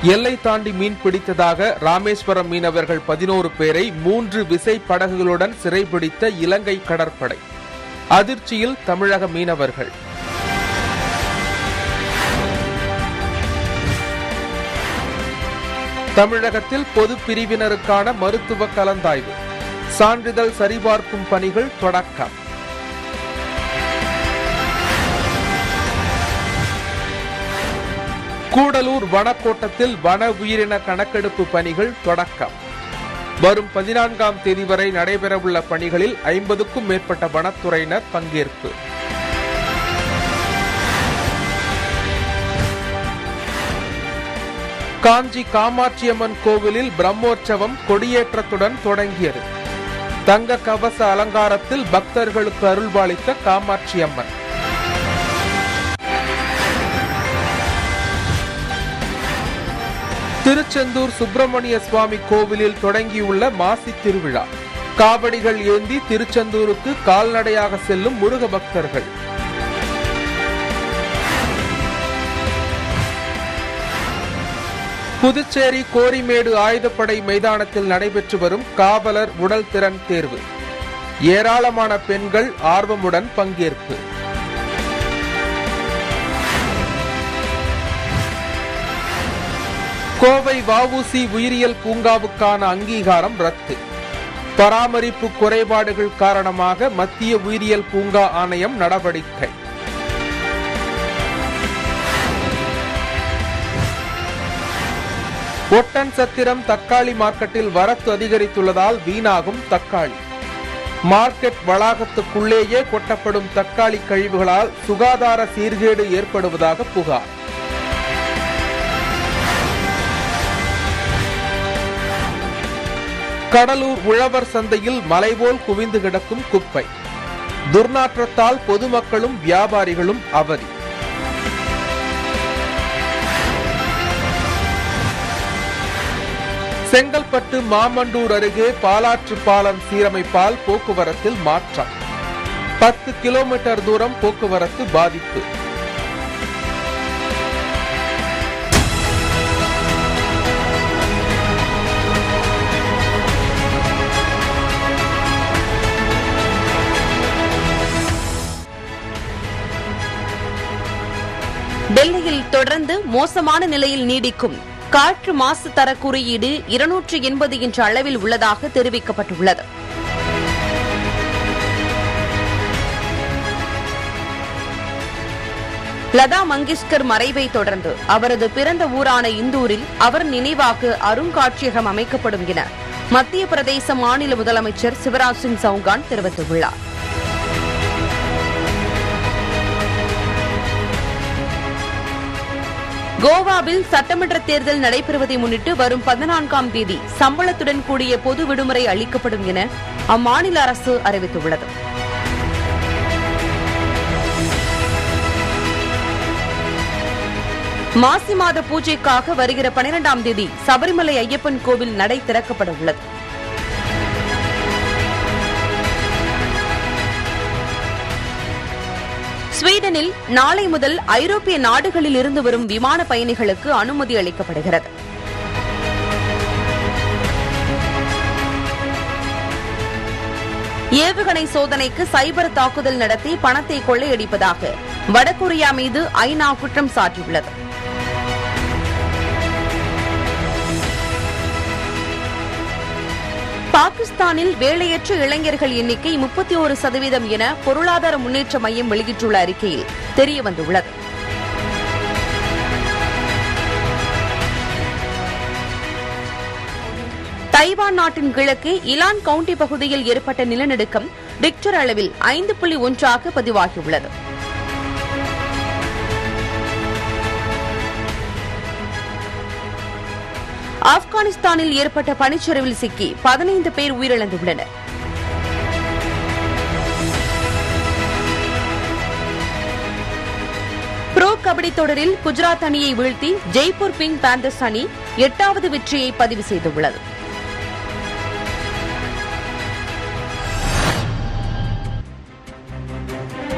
எல்லை தாண்டி மீன் பிடித்ததாக ராமேஸ்வரம் மீனவர்கள் பதினோரு பேரை மூன்று விசை படகுகளுடன் சிறைபிடித்த இலங்கை கடற்படை அதிர்ச்சியில் தமிழக மீனவர்கள் தமிழகத்தில் பொது பிரிவினருக்கான மருத்துவ கலந்தாய்வு சான்றிதழ் சரிபார்க்கும் பணிகள் தொடக்கம் கூடலூர் வனக்கோட்டத்தில் வன உயிரின கணக்கெடுப்பு பணிகள் தொடக்கம் வரும் பதினான்காம் தேதி வரை நடைபெறவுள்ள பணிகளில் ஐம்பதுக்கும் மேற்பட்ட வனத்துறையினர் பங்கேற்பு காஞ்சி காமாட்சியம்மன் கோவிலில் பிரம்மோற்சவம் கொடியேற்றத்துடன் தொடங்கியது தங்க கவச அலங்காரத்தில் பக்தர்களுக்கு அருள்பாலித்த காமாட்சியம்மன் திருச்செந்தூர் சுப்பிரமணிய சுவாமி கோவிலில் தொடங்கியுள்ள மாசி திருவிழா காவடிகள் ஏந்தி திருச்செந்தூருக்கு கால்நடையாக செல்லும் முருக பக்தர்கள் புதுச்சேரி கோரிமேடு ஆயுதப்படை மைதானத்தில் நடைபெற்று வரும் காவலர் உடல் திறன் தேர்வு ஏராளமான பெண்கள் ஆர்வமுடன் பங்கேற்பு கோவை வஉசி உயிரியல் பூங்காவுக்கான அங்கீகாரம் ரத்து பராமரிப்பு குறைபாடுகள் காரணமாக மத்திய உயிரியல் பூங்கா ஆணையம் நடவடிக்கை ஒட்டன் சத்திரம் தக்காளி மார்க்கெட்டில் வரத்து அதிகரித்துள்ளதால் வீணாகும் தக்காளி மார்க்கெட் வளாகத்துக்குள்ளேயே கொட்டப்படும் தக்காளி கழிவுகளால் சுகாதார சீர்கேடு ஏற்படுவதாக புகார் கடலூர் உழவர் சந்தையில் மலைபோல் குவிந்து கிடக்கும் குப்பை துர்நாற்றத்தால் பொதுமக்களும் வியாபாரிகளும் அவதி செங்கல்பட்டு மாமண்டூர் அருகே பாலாற்று பாலம் சீரமைப்பால் போக்குவரத்தில் மாற்றம் பத்து கிலோமீட்டர் தூரம் போக்குவரத்து பாதிப்பு டெல்லியில் தொடர்ந்து மோசமான நிலையில் நீடிக்கும் காற்று மாசு தர குறியீடு இருநூற்று எண்பது என்ற அளவில் உள்ளதாக தெரிவிக்கப்பட்டுள்ளது லதா மங்கேஷ்கர் மறைவை தொடர்ந்து அவரது பிறந்த ஊரான இந்தூரில் அவர் நினைவாக அருங்காட்சியகம் அமைக்கப்படும் என மத்திய பிரதேச மாநில முதலமைச்சர் சிவராஜ் சிங் சௌகான் தெரிவித்துள்ளார் கோவாவில் சட்டமன்ற தேர்தல் நடைபெறுவதை முன்னிட்டு வரும் பதினான்காம் தேதி சம்பளத்துடன் கூடிய பொது விடுமுறை அளிக்கப்படும் என அம்மாநில அரசு அறிவித்துள்ளது மாசி மாத பூஜைக்காக வருகிற பனிரெண்டாம் தேதி சபரிமலை ஐயப்பன் கோவில் நடை திறக்கப்பட உள்ளது ஸ்வீடனில் நாளை முதல் ஐரோப்பிய நாடுகளில் இருந்து வரும் விமான பயணிகளுக்கு அனுமதி அளிக்கப்படுகிறது ஏவுகணை சோதனைக்கு சைபர் தாக்குதல் நடத்தி பணத்தை கொள்ளையடிப்பதாக வடகொரியா மீது ஐநா குற்றம் சாட்டியுள்ளது பாகிஸ்தானில் வேலையற்ற இளைஞர்கள் எண்ணிக்கை முப்பத்தி ஒரு சதவீதம் என பொருளாதார முன்னேற்ற மையம் வெளியிட்டுள்ள அறிக்கையில் தெரியவந்துள்ளது தைவான் நாட்டின் கிழக்கு இலான் கவுண்டி பகுதியில் ஏற்பட்ட நிலநடுக்கம் ரிக்டர் அளவில் ஐந்து புள்ளி ஒன்றாக பதிவாகியுள்ளது ஆப்கானிஸ்தானில் ஏற்பட்ட பனிச்சரிவில் சிக்கி பதினைந்து பேர் உயிரிழந்துள்ளனர் புரோ கபடி தொடரில் குஜராத் அணியை வீழ்த்தி ஜெய்ப்பூர் பிங்க் பேந்தர்ஸ் அணி எட்டாவது வெற்றியை பதிவு செய்துள்ளது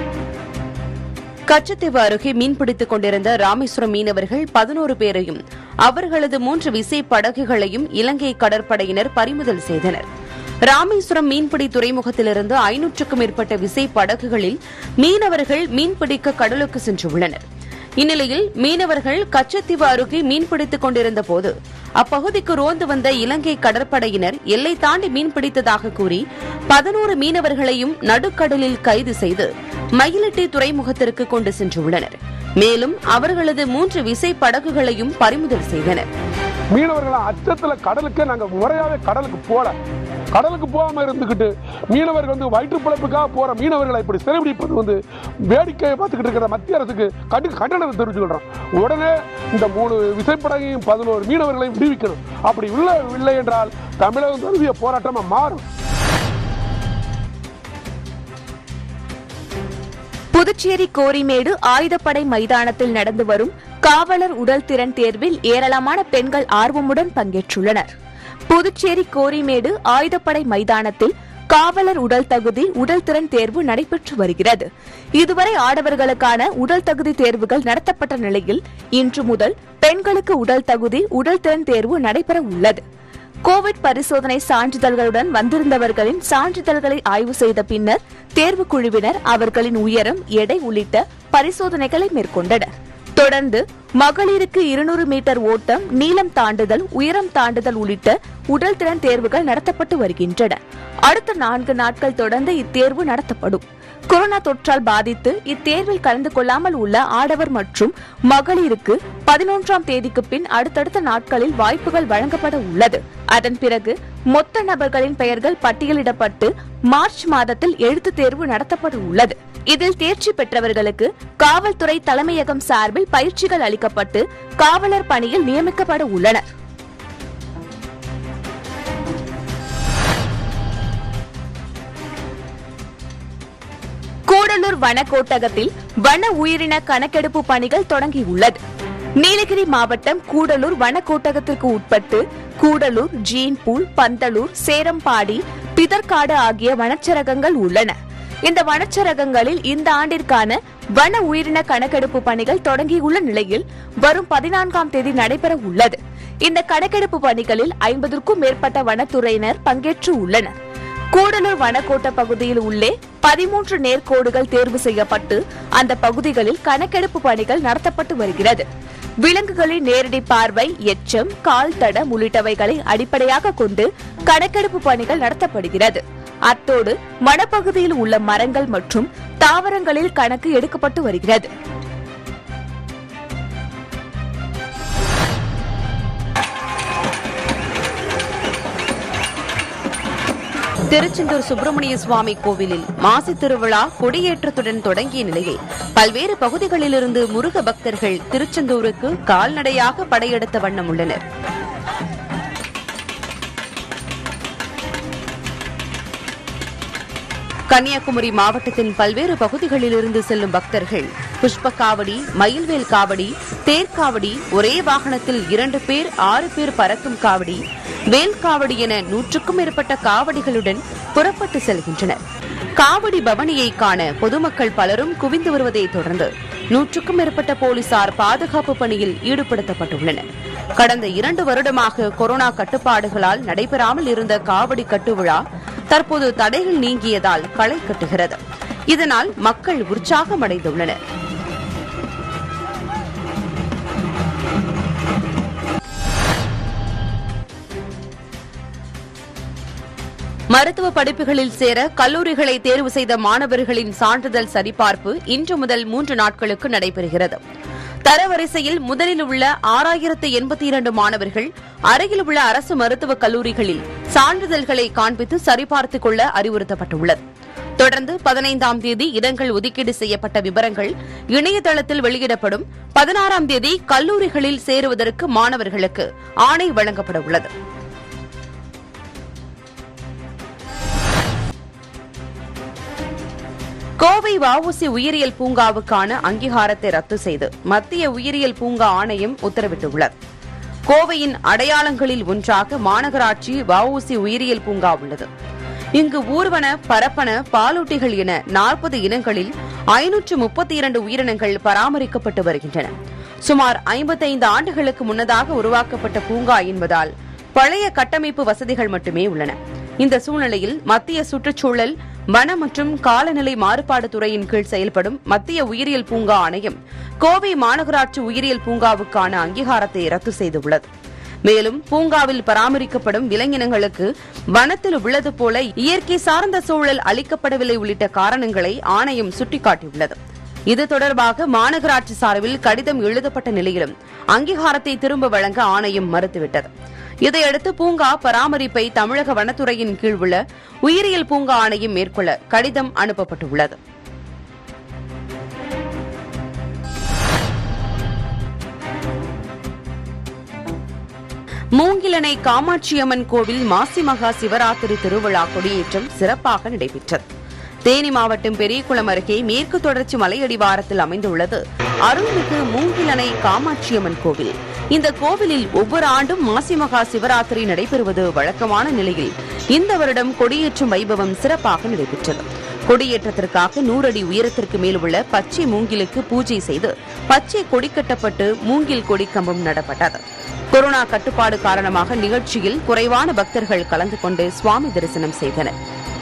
கச்சத்தீவு அருகே மீன்பிடித்துக் கொண்டிருந்த ராமேஸ்வரம் மீனவர்கள் பதினோரு பேரையும் அவர்களது மூன்று விசை படகுகளையும் இலங்கை கடற்படையினர் பறிமுதல் செய்தனர் ராமேஸ்வரம் மீன்பிடி துறைமுகத்திலிருந்து ஐநூற்றுக்கும் மேற்பட்ட விசை படகுகளில் மீனவர்கள் மீன்பிடிக்க கடலுக்கு சென்றுள்ளனர் இந்நிலையில் மீனவர்கள் கச்சத்தீவு அருகே மீன்பிடித்துக் கொண்டிருந்த போது அப்பகுதிக்கு ரோந்து வந்த இலங்கை கடற்படையினர் எல்லை தாண்டி மீன்பிடித்ததாக கூறி பதினோரு மீனவர்களையும் நடுக்கடலில் கைது செய்து மயிலட்டி துறைமுகத்திற்கு கொண்டு சென்றுள்ளனர் மேலும் அவர்களது மூன்று விசை படகுகளையும் பறிமுதல் செய்தனர் மீனவர்கள் அச்சத்துல கடலுக்கு நாங்க முறையாவே கடலுக்கு போல கடலுக்கு போகாம இருந்துகிட்டு மீனவர்கள் வந்து வயிற்று பிழைப்புக்காக போற மீனவர்களை இப்படி சிறைபிடிப்பது வந்து வேடிக்கையை பார்த்துக்கிட்டு இருக்கிற மத்திய அரசுக்கு கண்டு கண்டனத்தை தெரிவிச்சுக்கிறோம் உடனே இந்த மூணு விசைப்படகையும் பதினோரு மீனவர்களையும் விடுவிக்கணும் அப்படி இல்லை இல்லை என்றால் தமிழகம் தழுவிய போராட்டமா மாறும் புதுச்சேரி கோரிமேடு ஆயுதப்படை மைதானத்தில் நடந்து வரும் காவலர் உடல் திறன் தேர்வில் ஏராளமான பெண்கள் ஆர்வமுடன் பங்கேற்றுள்ளனர் புதுச்சேரி கோரிமேடு ஆயுதப்படை மைதானத்தில் காவலர் உடல் தகுதி உடல் திறன் தேர்வு நடைபெற்று வருகிறது இதுவரை ஆடவர்களுக்கான உடல் தகுதி தேர்வுகள் நடத்தப்பட்ட நிலையில் இன்று முதல் பெண்களுக்கு உடல் தகுதி உடல் திறன் தேர்வு நடைபெற உள்ளது கோவிட் பரிசோதனை சான்றிதழ்களுடன் வந்திருந்தவர்களின் சான்றிதழ்களை ஆய்வு செய்த பின்னர் தேர்வுக் குழுவினர் அவர்களின் உயரம் எடை உள்ளிட்ட பரிசோதனைகளை மேற்கொண்டனர் தொடர்ந்து மகளிருக்கு இருநூறு மீட்டர் ஓட்டம் நீளம் தாண்டுதல் உயரம் தாண்டுதல் உள்ளிட்ட உடல் திறன் தேர்வுகள் நடத்தப்பட்டு வருகின்றன அடுத்த நான்கு நாட்கள் தொடர்ந்து இத்தேர்வு நடத்தப்படும் கொரோனா தொற்றால் பாதித்து இத்தேர்வில் கலந்து கொள்ளாமல் உள்ள ஆடவர் மற்றும் மகளிருக்கு பதினொன்றாம் தேதிக்கு பின் அடுத்தடுத்த நாட்களில் வாய்ப்புகள் வழங்கப்பட உள்ளது அதன் பிறகு மொத்த நபர்களின் பெயர்கள் பட்டியலிடப்பட்டு மார்ச் மாதத்தில் எழுத்துத் தேர்வு நடத்தப்பட உள்ளது இதில் தேர்ச்சி பெற்றவர்களுக்கு காவல்துறை தலைமையகம் சார்பில் பயிற்சிகள் அளிக்கப்பட்டு காவலர் பணியில் நியமிக்கப்பட உள்ளனர் கூடலூர் வனக்கோட்டகத்தில் வன உயிரின கணக்கெடுப்பு பணிகள் தொடங்கியுள்ளது நீலகிரி மாவட்டம் கூடலூர் வனக்கோட்டகத்திற்கு உட்பட்டு கூடலூர் ஜீன்பூல் பந்தலூர் சேரம்பாடி பிதற்காடு ஆகிய வனச்சரகங்கள் உள்ளன இந்த வனச்சரகங்களில் இந்த ஆண்டிற்கான வன உயிரின கணக்கெடுப்பு பணிகள் தொடங்கியுள்ள நிலையில் வரும் பதினான்காம் தேதி நடைபெற உள்ளது இந்த கணக்கெடுப்பு பணிகளில் ஐம்பதற்கும் மேற்பட்ட வனத்துறையினர் பங்கேற்று உள்ளனர் கூடலூர் வனக்கோட்ட பகுதியில் உள்ளே பதிமூன்று நேர்கோடுகள் தேர்வு செய்யப்பட்டு அந்த பகுதிகளில் கணக்கெடுப்பு பணிகள் நடத்தப்பட்டு வருகிறது விலங்குகளின் நேரடி பார்வை எச்சம் கால் தடம் உள்ளிட்டவைகளை அடிப்படையாக கொண்டு கணக்கெடுப்பு பணிகள் நடத்தப்படுகிறது அத்தோடு வனப்பகுதியில் உள்ள மரங்கள் மற்றும் தாவரங்களில் கணக்கு எடுக்கப்பட்டு வருகிறது திருச்செந்தூர் சுப்பிரமணிய சுவாமி கோவிலில் மாசி திருவிழா கொடியேற்றத்துடன் தொடங்கிய நிலையில் பல்வேறு பகுதிகளிலிருந்து முருக பக்தர்கள் திருச்செந்தூருக்கு கால்நடையாக படையெடுத்த வண்ணம் உள்ளனர் கன்னியாகுமரி மாவட்டத்தின் பல்வேறு பகுதிகளிலிருந்து செல்லும் பக்தர்கள் புஷ்ப காவடி மயில்வேல் காவடி தேர்காவடி ஒரே வாகனத்தில் இரண்டு பேர் ஆறு பேர் பறக்கும் காவடி வேல் காவடி என நூற்றுக்கும் மேற்பட்ட காவடிகளுடன் புறப்பட்டு செல்கின்றனர் காவடி பவனியை காண பொதுமக்கள் பலரும் குவிந்து வருவதை தொடர்ந்து நூற்றுக்கும் மேற்பட்ட போலீசார் பாதுகாப்பு பணியில் ஈடுபடுத்தப்பட்டுள்ளனர் கடந்த இரண்டு வருடமாக கொரோனா கட்டுப்பாடுகளால் நடைபெறாமல் இருந்த காவடி கட்டுவிழா தற்போது தடைகள் நீங்கியதால் களை கட்டுகிறது இதனால் மக்கள் உற்சாகமடைந்துள்ளனர் மருத்துவ படிப்புகளில் சேர கல்லூரிகளை தேர்வு செய்த மாணவர்களின் சான்றிதழ் சரிபார்ப்பு இன்று முதல் மூன்று நாட்களுக்கு நடைபெறுகிறது தரவரிசையில் முதலில் உள்ள ஆறாயிரத்து எண்பத்தி இரண்டு மாணவர்கள் அருகில் உள்ள அரசு மருத்துவக் கல்லூரிகளில் சான்றிதழ்களை காண்பித்து சரிபார்த்துக் கொள்ள அறிவுறுத்தப்பட்டுள்ளது தொடர்ந்து பதினைந்தாம் தேதி இடங்கள் ஒதுக்கீடு செய்யப்பட்ட விவரங்கள் இணையதளத்தில் வெளியிடப்படும் பதினாறாம் தேதி கல்லூரிகளில் சேருவதற்கு மாணவர்களுக்கு ஆணை வழங்கப்பட உள்ளது கோவை வஉசி உயிரியல் பூங்காவுக்கான அங்கீகாரத்தை ரத்து செய்து மத்திய உயிரியல் பூங்கா ஆணையம் உத்தரவிட்டுள்ளது கோவையின் அடையாளங்களில் ஒன்றாக மாநகராட்சி வஉசி உயிரியல் பூங்கா உள்ளது இங்கு ஊர்வன பரப்பன பாலூட்டிகள் என நாற்பது இனங்களில் ஐநூற்று முப்பத்தி இரண்டு உயிரினங்கள் பராமரிக்கப்பட்டு வருகின்றன சுமார் ஐம்பத்தைந்து ஆண்டுகளுக்கு முன்னதாக உருவாக்கப்பட்ட பூங்கா என்பதால் பழைய கட்டமைப்பு வசதிகள் மட்டுமே உள்ளன இந்த சூழ்நிலையில் மத்திய சுற்றுச்சூழல் வன மற்றும் காலநிலை மாறுபாடு துறையின் கீழ் செயல்படும் மத்திய உயிரியல் பூங்கா ஆணையம் கோவை மாநகராட்சி உயிரியல் பூங்காவுக்கான அங்கீகாரத்தை ரத்து செய்துள்ளது மேலும் பூங்காவில் பராமரிக்கப்படும் விலங்கினங்களுக்கு வனத்தில் உள்ளது போல இயற்கை சார்ந்த சூழல் அளிக்கப்படவில்லை உள்ளிட்ட காரணங்களை ஆணையம் சுட்டிக்காட்டியுள்ளது இது தொடர்பாக மாநகராட்சி சார்பில் கடிதம் எழுதப்பட்ட நிலையிலும் அங்கீகாரத்தை திரும்ப வழங்க ஆணையம் மறுத்துவிட்டது இதையடுத்து பூங்கா பராமரிப்பை தமிழக வனத்துறையின் கீழ் உள்ள உயிரியல் பூங்கா ஆணையம் மேற்கொள்ள கடிதம் அனுப்பப்பட்டுள்ளது மூங்கிலணை காமாட்சியம்மன் கோவில் மாசி மகா சிவராத்திரி திருவிழா கொடியேற்றம் சிறப்பாக நடைபெற்றது தேனி மாவட்டம் பெரியகுளம் அருகே மேற்கு தொடர்ச்சி மலையடிவாரத்தில் அமைந்துள்ளது அருள்மிகு மூங்கிலணை காமாட்சியம்மன் கோவில் இந்த கோவிலில் ஒவ்வொரு ஆண்டும் மாசி மகா சிவராத்திரி நடைபெறுவது வழக்கமான நிலையில் இந்த வருடம் கொடியேற்றும் வைபவம் சிறப்பாக நடைபெற்றது கொடியேற்றத்திற்காக நூறு அடி உயரத்திற்கு மேல் உள்ள பச்சை மூங்கிலுக்கு பூஜை செய்து பச்சை கொடி கட்டப்பட்டு மூங்கில் கொடி கம்பம் நடப்பட்டது கொரோனா கட்டுப்பாடு காரணமாக நிகழ்ச்சியில் குறைவான பக்தர்கள் கலந்து கொண்டு சுவாமி தரிசனம் செய்தனர்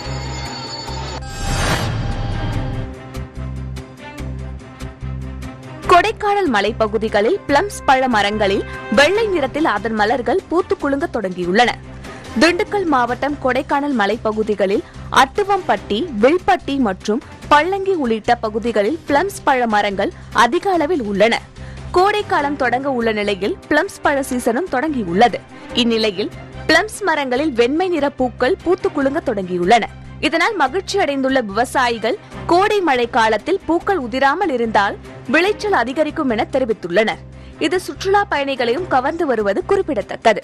கொடைக்கானல் மலைப்பகுதிகளில் பிளம்ஸ் பழ மரங்களில் வெள்ளை நிறத்தில் அதன் மலர்கள் பூத்து குலுங்க தொடங்கியுள்ளன திண்டுக்கல் மாவட்டம் கொடைக்கானல் மலைப்பகுதிகளில் அட்டுவம்பட்டி வில்பட்டி மற்றும் பள்ளங்கி உள்ளிட்ட பகுதிகளில் பிளம்ஸ் பழ மரங்கள் அதிக அளவில் உள்ளன கோடைக்காலம் தொடங்க உள்ள நிலையில் பிளம்ஸ் பழ சீசனும் தொடங்கியுள்ளது இந்நிலையில் பிளம்ஸ் மரங்களில் வெண்மை நிற பூக்கள் பூத்து குலுங்க தொடங்கியுள்ளன இதனால் மகிழ்ச்சி அடைந்துள்ள விவசாயிகள் கோடை மழை காலத்தில் பூக்கள் உதிராமல் இருந்தால் விளைச்சல் அதிகரிக்கும் என தெரிவித்துள்ளனர் இது சுற்றுலா பயணிகளையும் கவர்ந்து வருவது குறிப்பிடத்தக்கது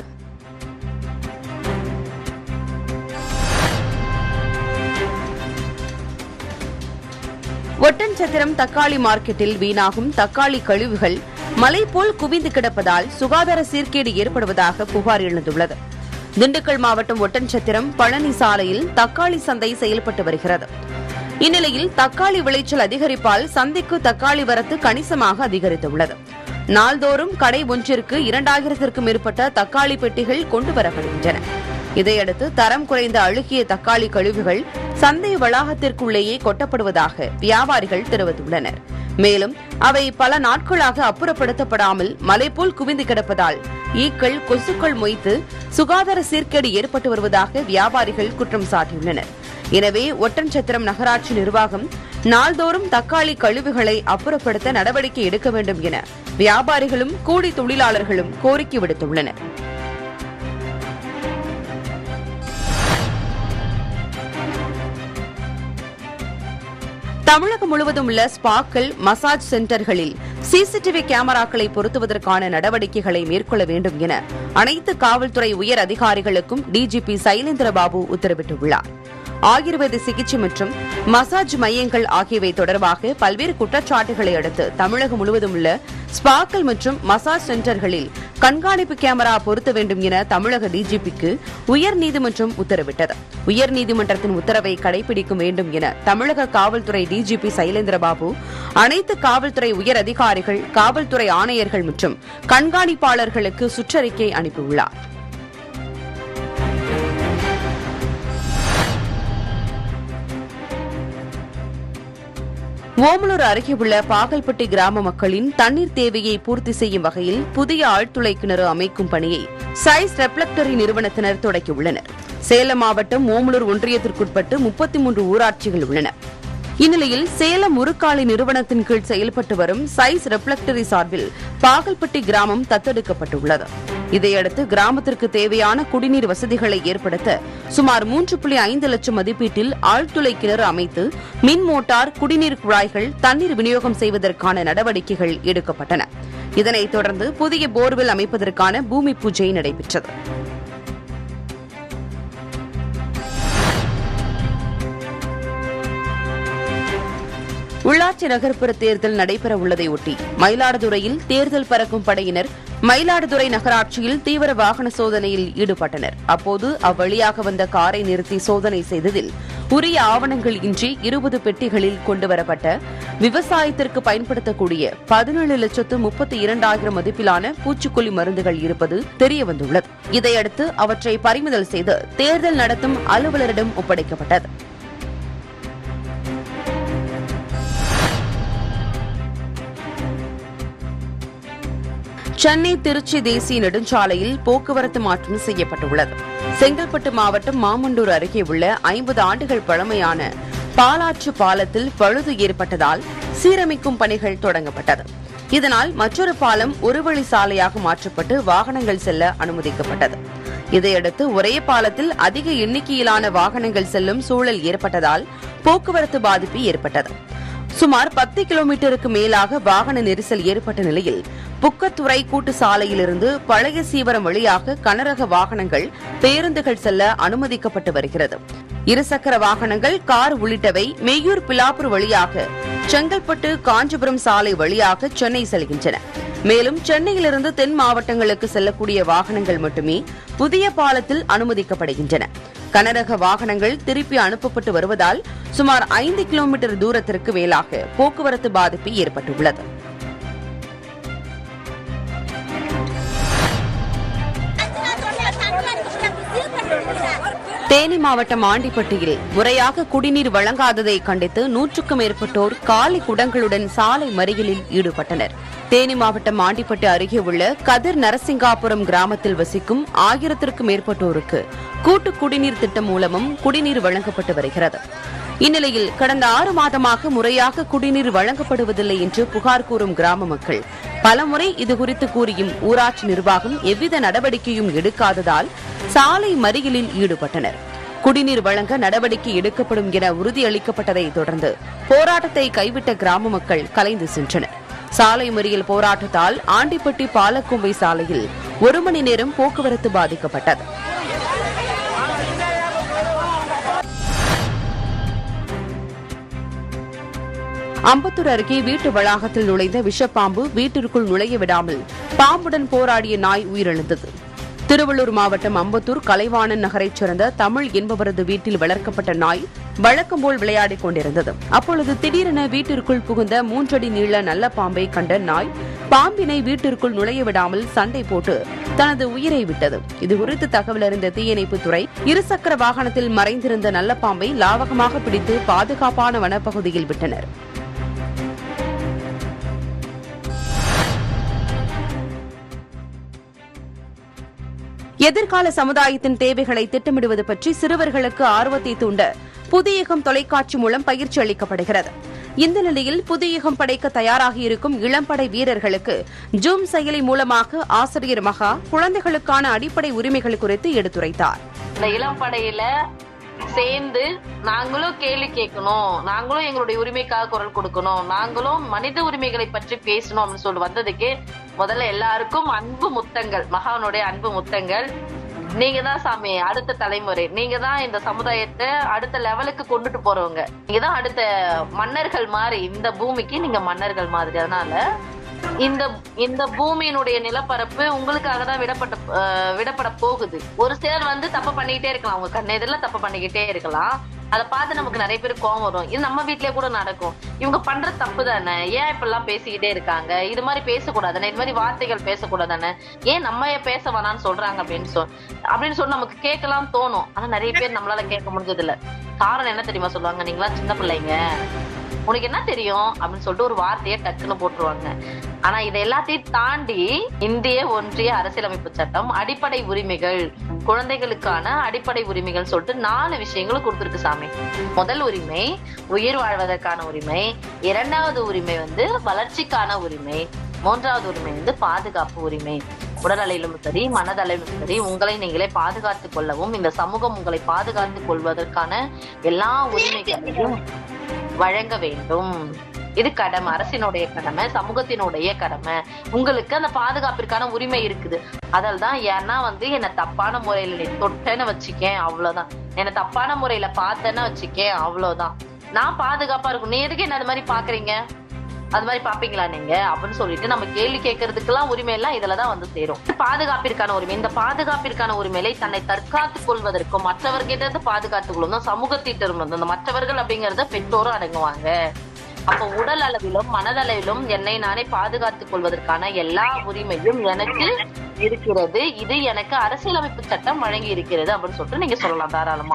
ஒட்டன்சத்திரம் தக்காளி மார்க்கெட்டில் வீணாகும் தக்காளி கழிவுகள் மலை போல் குவிந்து கிடப்பதால் சுகாதார சீர்கேடு ஏற்படுவதாக புகார் எழுந்துள்ளது திண்டுக்கல் மாவட்டம் ஒட்டன்சத்திரம் பழனி சாலையில் தக்காளி சந்தை செயல்பட்டு வருகிறது இந்நிலையில் தக்காளி விளைச்சல் அதிகரிப்பால் சந்தைக்கு தக்காளி வரத்து கணிசமாக அதிகரித்துள்ளது நாள்தோறும் கடை ஒன்றிற்கு இரண்டாயிரத்திற்கும் மேற்பட்ட தக்காளி பெட்டிகள் கொண்டு வரப்படுகின்றன இதையடுத்து தரம் குறைந்த அழுகிய தக்காளி கழிவுகள் சந்தை வளாகத்திற்குள்ளேயே கொட்டப்படுவதாக வியாபாரிகள் தெரிவித்துள்ளனர் மேலும் அவை பல நாட்களாக அப்புறப்படுத்தப்படாமல் மலைபோல் குவிந்து கிடப்பதால் ஈக்கள் கொசுக்கள் மொய்த்து சுகாதார சீர்கேடு ஏற்பட்டு வருவதாக வியாபாரிகள் குற்றம் சாட்டியுள்ளனர் எனவே ஒட்டன்சத்திரம் நகராட்சி நிர்வாகம் நாள்தோறும் தக்காளி கழிவுகளை அப்புறப்படுத்த நடவடிக்கை எடுக்க வேண்டும் என வியாபாரிகளும் கூலி தொழிலாளர்களும் கோரிக்கை விடுத்துள்ளனர் தமிழகம் முழுவதும் உள்ள ஸ்பாக்கள் மசாஜ் சென்டர்களில் சிசிடிவி கேமராக்களை பொருத்துவதற்கான நடவடிக்கைகளை மேற்கொள்ள வேண்டும் என அனைத்து காவல்துறை உயர் அதிகாரிகளுக்கும் டிஜிபி சைலேந்திர பாபு உத்தரவிட்டுள்ளார் ஆயுர்வேத சிகிச்சை மற்றும் மசாஜ் மையங்கள் ஆகியவை தொடர்பாக பல்வேறு குற்றச்சாட்டுகளை அடுத்து தமிழகம் முழுவதும் உள்ள ஸ்பாக்கள் மற்றும் மசாஜ் சென்டர்களில் கண்காணிப்பு கேமரா பொருத்த வேண்டும் என தமிழக டிஜிபிக்கு உயர்நீதிமன்றம் உத்தரவிட்டது உயர்நீதிமன்றத்தின் உத்தரவை கடைபிடிக்க வேண்டும் என தமிழக காவல்துறை டிஜிபி சைலேந்திரபாபு அனைத்து காவல்துறை உயர் அதிகாரிகள் காவல்துறை ஆணையர்கள் மற்றும் கண்காணிப்பாளர்களுக்கு சுற்றறிக்கை அனுப்பியுள்ளார் ஓமலூர் அருகே உள்ள பாகல்பட்டி கிராம மக்களின் தண்ணீர் தேவையை பூர்த்தி செய்யும் வகையில் புதிய ஆழ்துளை கிணறு அமைக்கும் பணியை சைஸ் ரெப்ளக்டரி நிறுவனத்தினர் தொடங்கியுள்ளனர் சேலம் மாவட்டம் ஓமலூர் ஒன்றியத்திற்குட்பட்டு முப்பத்தி மூன்று ஊராட்சிகள் உள்ளன இந்நிலையில் சேலம் உருக்காலை நிறுவனத்தின் கீழ் செயல்பட்டு வரும் சைஸ் ரெப்ளக்டரி சார்பில் பாகல்பட்டி கிராமம் தத்தெடுக்கப்பட்டுள்ளது இதையடுத்து கிராமத்திற்கு தேவையான குடிநீர் வசதிகளை ஏற்படுத்த சுமார் மூன்று புள்ளி ஐந்து லட்சம் மதிப்பீட்டில் ஆழ்துளை கிணறு அமைத்து மின் மோட்டார் குடிநீர் குழாய்கள் தண்ணீர் விநியோகம் செய்வதற்கான நடவடிக்கைகள் எடுக்கப்பட்டன இதனைத் தொடர்ந்து புதிய போர்வெல் அமைப்பதற்கான பூமி பூஜை நடைபெற்றது உள்ளாட்சி நகர்ப்புற தேர்தல் நடைபெற உள்ளதை ஒட்டி மயிலாடுதுறையில் தேர்தல் பறக்கும் படையினர் மயிலாடுதுறை நகராட்சியில் தீவிர வாகன சோதனையில் ஈடுபட்டனர் அப்போது அவ்வழியாக வந்த காரை நிறுத்தி சோதனை செய்ததில் உரிய ஆவணங்கள் இன்றி இருபது பெட்டிகளில் கொண்டுவரப்பட்ட விவசாயத்திற்கு பயன்படுத்தக்கூடிய பதினேழு லட்சத்து முப்பத்தி இரண்டாயிரம் மதிப்பிலான பூச்சிக்கொல்லி மருந்துகள் இருப்பது தெரியவந்துள்ளது இதையடுத்து அவற்றை பறிமுதல் செய்து தேர்தல் நடத்தும் அலுவலரிடம் ஒப்படைக்கப்பட்டது சென்னை திருச்சி தேசிய நெடுஞ்சாலையில் போக்குவரத்து மாற்றம் செய்யப்பட்டுள்ளது செங்கல்பட்டு மாவட்டம் மாமண்டூர் அருகே உள்ள ஐம்பது ஆண்டுகள் பழமையான பாலாற்று பாலத்தில் பழுது ஏற்பட்டதால் சீரமைக்கும் பணிகள் தொடங்கப்பட்டது இதனால் மற்றொரு பாலம் ஒருவழி சாலையாக மாற்றப்பட்டு வாகனங்கள் செல்ல அனுமதிக்கப்பட்டது இதையடுத்து ஒரே பாலத்தில் அதிக எண்ணிக்கையிலான வாகனங்கள் செல்லும் சூழல் ஏற்பட்டதால் போக்குவரத்து பாதிப்பு ஏற்பட்டது சுமார் பத்து கிலோமீட்டருக்கு மேலாக வாகன நெரிசல் ஏற்பட்ட நிலையில் புக்கத்துறை கூட்டு சாலையிலிருந்து பழைய சீவரம் வழியாக கனரக வாகனங்கள் பேருந்துகள் செல்ல அனுமதிக்கப்பட்டு வருகிறது இருசக்கர வாகனங்கள் கார் உள்ளிட்டவை மெய்யூர் பிலாப்பூர் வழியாக செங்கல்பட்டு காஞ்சிபுரம் சாலை வழியாக சென்னை செல்கின்றன மேலும் சென்னையிலிருந்து தென் மாவட்டங்களுக்கு செல்லக்கூடிய வாகனங்கள் மட்டுமே புதிய பாலத்தில் அனுமதிக்கப்படுகின்றன கனரக வாகனங்கள் திருப்பி அனுப்பப்பட்டு வருவதால் சுமார் ஐந்து கிலோமீட்டர் தூரத்திற்கு மேலாக போக்குவரத்து பாதிப்பு ஏற்பட்டுள்ளது தேனி மாவட்டம் ஆண்டிப்பட்டியில் முறையாக குடிநீர் வழங்காததை கண்டித்து நூற்றுக்கும் மேற்பட்டோர் காலி குடங்களுடன் சாலை மறியலில் ஈடுபட்டனர் தேனி மாவட்டம் ஆண்டிப்பட்டு அருகே உள்ள கதிர் நரசிங்காபுரம் கிராமத்தில் வசிக்கும் ஆயிரத்திற்கும் மேற்பட்டோருக்கு கூட்டு குடிநீர் திட்டம் மூலமும் குடிநீர் வழங்கப்பட்டு வருகிறது இந்நிலையில் கடந்த ஆறு மாதமாக முறையாக குடிநீர் வழங்கப்படுவதில்லை என்று புகார் கூறும் கிராம மக்கள் பலமுறை இதுகுறித்து கூறியும் ஊராட்சி நிர்வாகம் எவ்வித நடவடிக்கையும் எடுக்காததால் சாலை மறியலில் ஈடுபட்டனர் குடிநீர் வழங்க நடவடிக்கை எடுக்கப்படும் என உறுதியளிக்கப்பட்டதை தொடர்ந்து போராட்டத்தை கைவிட்ட கிராம மக்கள் கலைந்து சென்றனர் சாலை மறியல் போராட்டத்தால் ஆண்டிப்பட்டி பாலக்கோம்பை சாலையில் ஒரு மணி நேரம் போக்குவரத்து பாதிக்கப்பட்டது அம்பத்தூர் அருகே வீட்டு வளாகத்தில் நுழைந்த விஷப்பாம்பு வீட்டிற்குள் நுழைய விடாமல் பாம்புடன் போராடிய நாய் உயிரிழந்தது திருவள்ளூர் மாவட்டம் அம்பத்தூர் கலைவாணன் நகரைச் சேர்ந்த தமிழ் என்பவரது வீட்டில் வளர்க்கப்பட்ட நாய் வழக்கம் போல் விளையாடிக் கொண்டிருந்தது அப்பொழுது திடீரென வீட்டிற்குள் புகுந்த மூன்றடி நீள நல்ல பாம்பை கண்ட நாய் பாம்பினை வீட்டிற்குள் நுழைய விடாமல் சண்டை போட்டு தனது உயிரை விட்டது இதுகுறித்து தகவல் அறிந்த தீயணைப்புத் துறை இருசக்கர வாகனத்தில் மறைந்திருந்த நல்ல பாம்பை லாவகமாக பிடித்து பாதுகாப்பான வனப்பகுதியில் விட்டனர் எதிர்கால சமுதாயத்தின் தேவைகளை திட்டமிடுவது பற்றி சிறுவர்களுக்கு ஆர்வத்தை தூண்ட புதியகம் தொலைக்காட்சி மூலம் பயிற்சி அளிக்கப்படுகிறது இந்த நிலையில் புதியகம் படைக்க தயாராகி இருக்கும் இளம்படை வீரர்களுக்கு ஜூம் செயலி மூலமாக ஆசிரியர் மகா குழந்தைகளுக்கான அடிப்படை உரிமைகள் குறித்து எடுத்துரைத்தார் இந்த இளம் படையில சேர்ந்து நாங்களும் கேள்வி கேட்கணும் நாங்களும் எங்களுடைய உரிமைக்காக குரல் கொடுக்கணும் நாங்களும் மனித உரிமைகளை பற்றி பேசணும் அப்படின்னு சொல்லி வந்ததுக்கு முதல்ல எல்லாருக்கும் அன்பு முத்தங்கள் மகானுடைய அன்பு முத்தங்கள் நீங்க தான் சாமி அடுத்த தலைமுறை நீங்க தான் இந்த சமுதாயத்தை அடுத்த லெவலுக்கு கொண்டுட்டு போறவங்க நீங்க தான் அடுத்த மன்னர்கள் மாதிரி இந்த பூமிக்கு நீங்க மன்னர்கள் மாதிரி அதனால இந்த இந்த பூமியினுடைய நிலப்பரப்பு உங்களுக்காக தான் விடப்பட்ட அஹ், விடப்பட போகுது ஒரு சிலர் வந்து தப்பு பண்ணிக்கிட்டே இருக்கலாம் உங்க கண்ணு எதிரில் தப்பு பண்ணிக்கிட்டே இருக்கலாம் அதை பார்த்து நமக்கு நிறைய பேர் கோவம் வரும் இது நம்ம வீட்லயே கூட நடக்கும் இவங்க பண்ற தப்பு தானே ஏன் இப்பெல்லாம் பேசிக்கிட்டே இருக்காங்க இது மாதிரி பேசக்கூடாதானே இது மாதிரி வார்த்தைகள் பேசக்கூடாதானே ஏன் நம்ம ஏன் பேச வேணாம்னு சொல்றாங்க அப்படின்னு சொல் அப்படின்னு சொல்லி நமக்கு கேட்கலாம் தோணும் ஆனா நிறைய பேர் நம்மளால கேட்க முடிஞ்சது இல்ல காரணம் என்ன தெரியுமா சொல்லுவாங்க நீங்களா சின்ன பிள்ளைங்க உனக்கு என்ன தெரியும் அப்படின்னு சொல்லிட்டு ஒரு வார்த்தையை டக்குன்னு போட்டுருவாங்க ஆனா இதை எல்லாத்தையும் தாண்டி இந்திய ஒன்றிய அரசியலமைப்பு சட்டம் அடிப்படை உரிமைகள் குழந்தைகளுக்கான அடிப்படை உரிமைகள் சொல்லிட்டு நாலு விஷயங்களும் கொடுத்துருக்கு சாமி முதல் உரிமை உயிர் வாழ்வதற்கான உரிமை இரண்டாவது உரிமை வந்து வளர்ச்சிக்கான உரிமை மூன்றாவது உரிமை வந்து பாதுகாப்பு உரிமை உடலளவிலும் சரி மனதளவிலும் சரி உங்களை நீங்களே பாதுகாத்துக் கொள்ளவும் இந்த சமூகம் உங்களை பாதுகாத்துக் கொள்வதற்கான எல்லா உரிமைகளையும் வழங்க வேண்டும் இது கடமை அரசினுடைய கடமை சமூகத்தினுடைய கடமை உங்களுக்கு அந்த பாதுகாப்பிற்கான உரிமை இருக்குது அதில் தான் ஏன்னா வந்து என்னை தப்பான முறையில நீ தொட்டேன்னு வச்சுக்கேன் அவ்வளவுதான் என்னை தப்பான முறையில பார்த்தேன்னு வச்சுக்கேன் அவ்வளவுதான் நான் பாதுகாப்பா இருக்கும் நீ எதுக்கு என்ன அது மாதிரி பாக்குறீங்க அது மாதிரி பாப்பீங்களா நீங்க அப்படின்னு சொல்லிட்டு நம்ம கேள்வி கேட்கறதுக்கெல்லாம் உரிமை எல்லாம் இதுலதான் வந்து சேரும் பாதுகாப்பிற்கான உரிமை இந்த பாதுகாப்பிற்கான உரிமையை தன்னை தற்காத்துக் கொள்வதற்கும் மற்றவர்கிட்ட இருந்து பாதுகாத்துக் கொள்ளும் சமூகத்திட்டம் வந்து இந்த மற்றவர்கள் அப்படிங்கறத பெற்றோரும் அடங்குவாங்க அப்ப உடல் அளவிலும் மனதளவிலும் என்னை நானே பாதுகாத்துக் கொள்வதற்கான எல்லா உரிமையும் எனக்கு இருக்கிறது இது எனக்கு அரசியலமைப்பு சட்டம் வழங்கி இருக்கிறது அப்படின்னு சொல்லிட்டு நீங்க சொல்லலாம் தாராளமா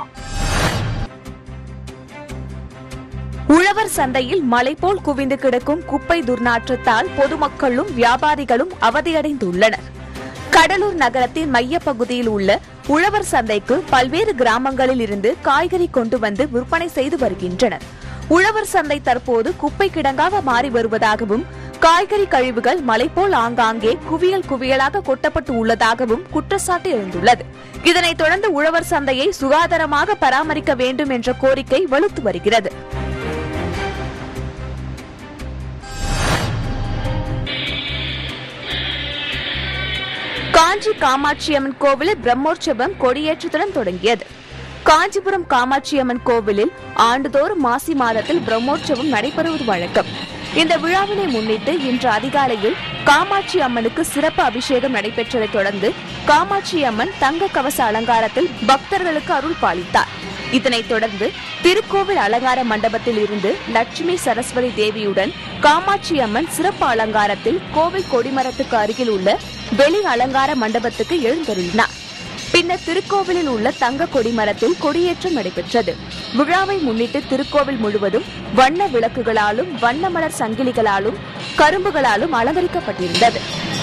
உழவர் சந்தையில் மலை போல் குவிந்து கிடக்கும் குப்பை துர்நாற்றத்தால் பொதுமக்களும் வியாபாரிகளும் அவதியடைந்துள்ளனர் கடலூர் நகரத்தின் மையப்பகுதியில் உள்ள உழவர் சந்தைக்கு பல்வேறு கிராமங்களில் இருந்து காய்கறி கொண்டு வந்து விற்பனை செய்து வருகின்றனர் உழவர் சந்தை தற்போது குப்பை கிடங்காக மாறி வருவதாகவும் காய்கறி கழிவுகள் மலை போல் ஆங்காங்கே குவியல் குவியலாக கொட்டப்பட்டு உள்ளதாகவும் குற்றச்சாட்டு எழுந்துள்ளது இதனைத் தொடர்ந்து உழவர் சந்தையை சுகாதாரமாக பராமரிக்க வேண்டும் என்ற கோரிக்கை வலுத்து வருகிறது காஞ்சி காமாட்சியம்மன் கோவிலில் பிரம்மோற்சவம் கொடியேற்றத்துடன் தொடங்கியது காஞ்சிபுரம் காமாட்சியம்மன் கோவிலில் ஆண்டுதோறும் மாசி மாதத்தில் பிரம்மோற்சவம் நடைபெறுவது வழக்கம் இந்த விழாவினை முன்னிட்டு இன்று அதிகாலையில் காமாட்சி அம்மனுக்கு சிறப்பு அபிஷேகம் நடைபெற்றதைத் தொடர்ந்து காமாட்சி அம்மன் தங்க கவச அலங்காரத்தில் பக்தர்களுக்கு அருள் பாலித்தார் இதனைத் தொடர்ந்து திருக்கோவில் அலங்கார மண்டபத்தில் இருந்து லட்சுமி சரஸ்வதி தேவியுடன் காமாட்சி அம்மன் சிறப்பு அலங்காரத்தில் கோவில் கொடிமரத்துக்கு அருகில் உள்ள வெளி அலங்கார மண்டபத்துக்கு எழுந்தருளினார் பின்னர் திருக்கோவிலில் உள்ள தங்க கொடிமரத்தில் கொடியேற்றம் நடைபெற்றது விழாவை முன்னிட்டு திருக்கோவில் முழுவதும் வண்ண விளக்குகளாலும் வண்ண மலர் சங்கிலிகளாலும் கரும்புகளாலும் அலங்கரிக்கப்பட்டிருந்தது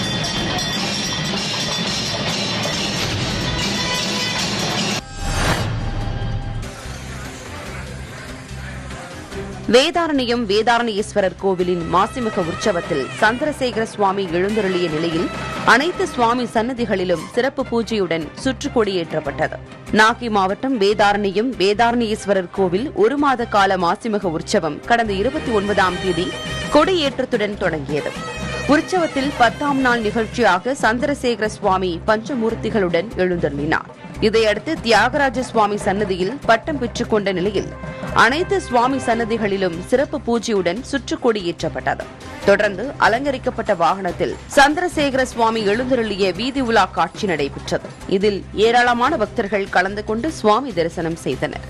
வேதாரண்யம் வேதாரண்யேஸ்வரர் கோவிலின் மாசிமக உற்சவத்தில் சந்திரசேகர சுவாமி எழுந்தருளிய நிலையில் அனைத்து சுவாமி சன்னதிகளிலும் சிறப்பு பூஜையுடன் சுற்றுக் கொடியேற்றப்பட்டது நாகை மாவட்டம் வேதாரண்யம் வேதாரண்யேஸ்வரர் கோவில் ஒரு மாத கால மாசிமக உற்சவம் கடந்த இருபத்தி ஒன்பதாம் தேதி கொடியேற்றத்துடன் தொடங்கியது உற்சவத்தில் பத்தாம் நாள் நிகழ்ச்சியாக சந்திரசேகர சுவாமி பஞ்சமூர்த்திகளுடன் எழுந்தருளினார் இதையடுத்து தியாகராஜ சுவாமி சன்னதியில் பட்டம் பெற்றுக் கொண்ட நிலையில் அனைத்து சுவாமி சன்னதிகளிலும் சிறப்பு பூஜையுடன் சுற்றுக் கொடியேற்றப்பட்டது தொடர்ந்து அலங்கரிக்கப்பட்ட வாகனத்தில் சந்திரசேகர சுவாமி எழுந்தருளிய வீதி உலா காட்சி நடைபெற்றது இதில் ஏராளமான பக்தர்கள் கலந்து கொண்டு சுவாமி தரிசனம் செய்தனர்